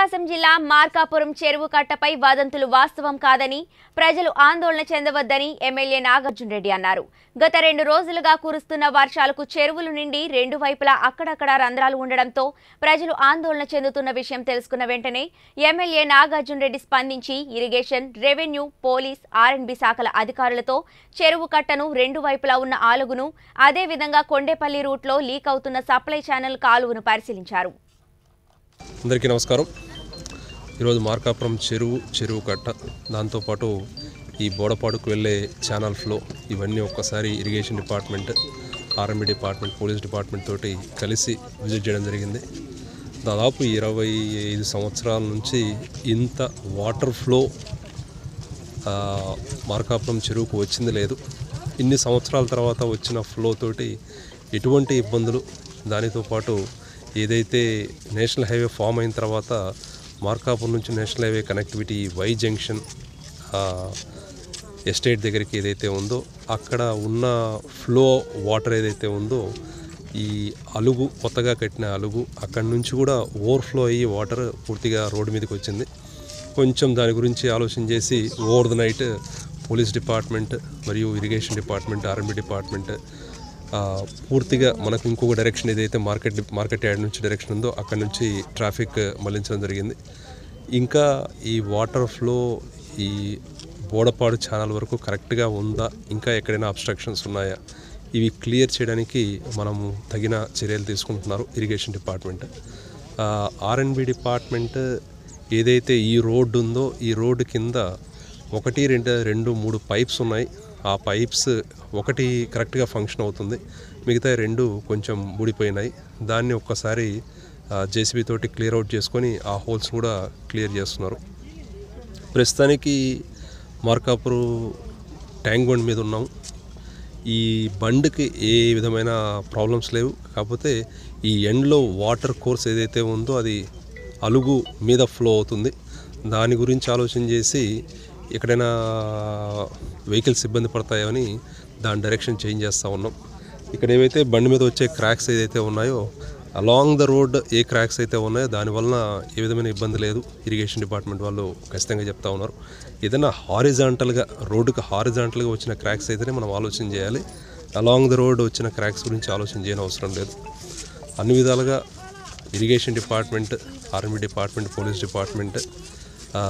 ప్రకాశం జిల్లా మార్కాపురం చెరువు కట్టపై వదంతులు వాస్తవం కాదని ప్రజలు ఆందోళన చెందవద్దని ఎమ్మెల్యే నాగార్జున రెడ్డి అన్నారు గత రెండు రోజులుగా కురుస్తున్న వర్షాలకు చెరువులు నిండి రెండు వైపులా అక్కడక్కడ రంధ్రాలు ఉండడంతో ప్రజలు ఆందోళన చెందుతున్న విషయం తెలుసుకున్న వెంటనే ఎమ్మెల్యే నాగార్జున రెడ్డి స్పందించి ఇరిగేషన్ రెవెన్యూ పోలీస్ ఆర్ఎండ్బి శాఖల అధికారులతో చెరువు కట్టను రెండు వైపులా ఉన్న ఆలుగును అదేవిధంగా కొండేపల్లి రూట్లో లీక్ అవుతున్న సప్లై ఛానల్ కాలువను పరిశీలించారు అందరికీ నమస్కారం ఈరోజు మార్కాపురం చెరువు చెరువు కట్ట దాంతోపాటు ఈ బోడపాడుకు వెళ్ళే ఛానల్ ఫ్లో ఇవన్నీ ఒక్కసారి irrigation department RMB department police department తోటి కలిసి విజిట్ చేయడం జరిగింది దాదాపు ఇరవై ఐదు సంవత్సరాల నుంచి ఇంత వాటర్ ఫ్లో ఆ, మార్కాపురం చెరువుకు వచ్చింది లేదు ఇన్ని సంవత్సరాల తర్వాత వచ్చిన ఫ్లో తోటి ఎటువంటి ఇబ్బందులు దానితో పాటు ఏదైతే నేషనల్ హైవే ఫామ్ అయిన తర్వాత మార్కాపురం నుంచి national highway connectivity Y junction ఆ, ఎస్టేట్ దగ్గరికి ఏదైతే ఉందో అక్కడ ఉన్న ఫ్లో వాటర్ ఏదైతే ఉందో ఈ అలుగు కొత్తగా కట్టిన అలుగు అక్కడి నుంచి కూడా ఓవర్ఫ్లో అయ్యి వాటర్ పూర్తిగా రోడ్డు మీదకి వచ్చింది కొంచెం దాని గురించి ఆలోచన చేసి over the night police department మరియు ఇరిగేషన్ డిపార్ట్మెంట్ ఆర్ఎంబీ డిపార్ట్మెంట్ ఆ, పూర్తిగా మనకు ఇంకొక డైరెక్షన్ ఏదైతే మార్కెట్ మార్కెట్ యార్డ్ నుంచి డైరెక్షన్ ఉందో అక్కడ నుంచి ట్రాఫిక్ మళ్లించడం జరిగింది ఇంకా ఈ వాటర్ ఫ్లో ఈ బోడపాడు ఛానల్ వరకు కరెక్ట్గా ఉందా ఇంకా ఎక్కడైనా అబ్స్ట్రక్షన్స్ ఉన్నాయా ఇవి క్లియర్ చేయడానికి మనము తగిన చర్యలు తీసుకుంటున్నారు ఇరిగేషన్ డిపార్ట్మెంట్ ఆర్ఎన్బి డిపార్ట్మెంట్ ఏదైతే ఈ రోడ్డు ఉందో ఈ రోడ్డు కింద ఒకటి రెండు రెండు మూడు పైప్స్ ఉన్నాయి ఆ పైప్స్ ఒకటి కరెక్ట్గా ఫంక్షన్ అవుతుంది మిగతా రెండు కొంచెం ఊడిపోయినాయి దాన్ని ఒక్కసారి జేసీబీ తోటి క్లియర్ అవుట్ చేసుకొని ఆ హోల్స్ కూడా క్లియర్ చేస్తున్నారు ప్రస్తుతానికి మార్కాపురు ట్యాంక్ బండ్ మీద ఉన్నాం ఈ బండ్కి ఏ విధమైన ప్రాబ్లమ్స్ లేవు కాకపోతే ఈ ఎండ్లో వాటర్ కోర్స్ ఏదైతే ఉందో అది అలుగు మీద ఫ్లో అవుతుంది దాని గురించి ఆలోచన చేసి ఎక్కడైనా వెహికల్స్ ఇబ్బంది పడతాయని దాని డైరెక్షన్ చేంజ్ చేస్తూ ఉన్నాం ఇక్కడ ఏవైతే బండి మీద వచ్చే క్రాక్స్ ఏదైతే ఉన్నాయో అలాంగ్ ద రోడ్ ఏ క్రాక్స్ అయితే ఉన్నాయో దానివలన ఏ విధమైన ఇబ్బంది లేదు ఇరిగేషన్ డిపార్ట్మెంట్ వాళ్ళు ఖచ్చితంగా చెప్తా ఉన్నారు ఏదైనా హారిజాంటల్గా రోడ్డుకి హారిజాంటల్గా వచ్చిన క్రాక్స్ అయితేనే మనం ఆలోచన చేయాలి అలాంగ్ ద రోడ్ వచ్చిన క్రాక్స్ గురించి ఆలోచన చేయని అవసరం లేదు అన్ని విధాలుగా irrigation department army department police department ఆ,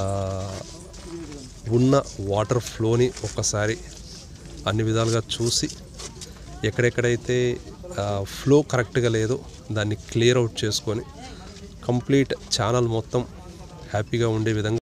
ఉన్న వాటర్ ఫ్లోని ఒక్కసారి అన్ని విధాలుగా చూసి ఎక్కడెక్కడైతే ఫ్లో కరెక్ట్గా లేదో దాన్ని క్లియర్ అవుట్ చేసుకొని కంప్లీట్ ఛానల్ మొత్తం హ్యాపీగా ఉండే విధంగా